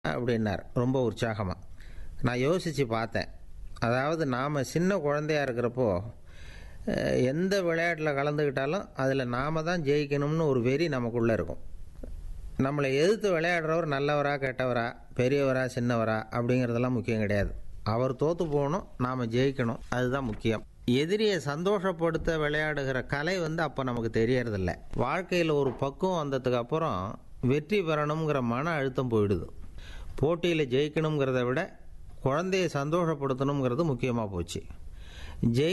அப்படின்னார் ரொம்ப உற்சாகமாக நான் யோசித்து பார்த்தேன் அதாவது நாம் சின்ன குழந்தையா இருக்கிறப்போ அஹ், எந்த விளையாட்டில் கலந்துக்கிட்டாலும் அதில் நாம் தான் ஜெயிக்கணும்னு ஒரு வெறி நமக்குள்ளே இருக்கும் நம்மளை எதிர்த்து விளையாடுறவர் நல்லவரா கெட்டவரா பெரியவரா சின்னவரா அப்படிங்கிறதெல்லாம் முக்கியம் கிடையாது அவர் தோற்று போகணும் நாம் ஜெயிக்கணும் அதுதான் முக்கியம் எதிரியை சந்தோஷப்படுத்த விளையாடுகிற கலை வந்து அப்போ நமக்கு தெரியறதில்ல வாழ்க்கையில் ஒரு பக்குவம் வந்ததுக்கு அப்புறம் வெற்றி பெறணுங்கிற மன அழுத்தம் போயிடுது போட்டியில் ஜெயிக்கணுங்கிறத விட குழந்தையை சந்தோஷப்படுத்தணுங்கிறது முக்கியமாக போச்சு ஜெய்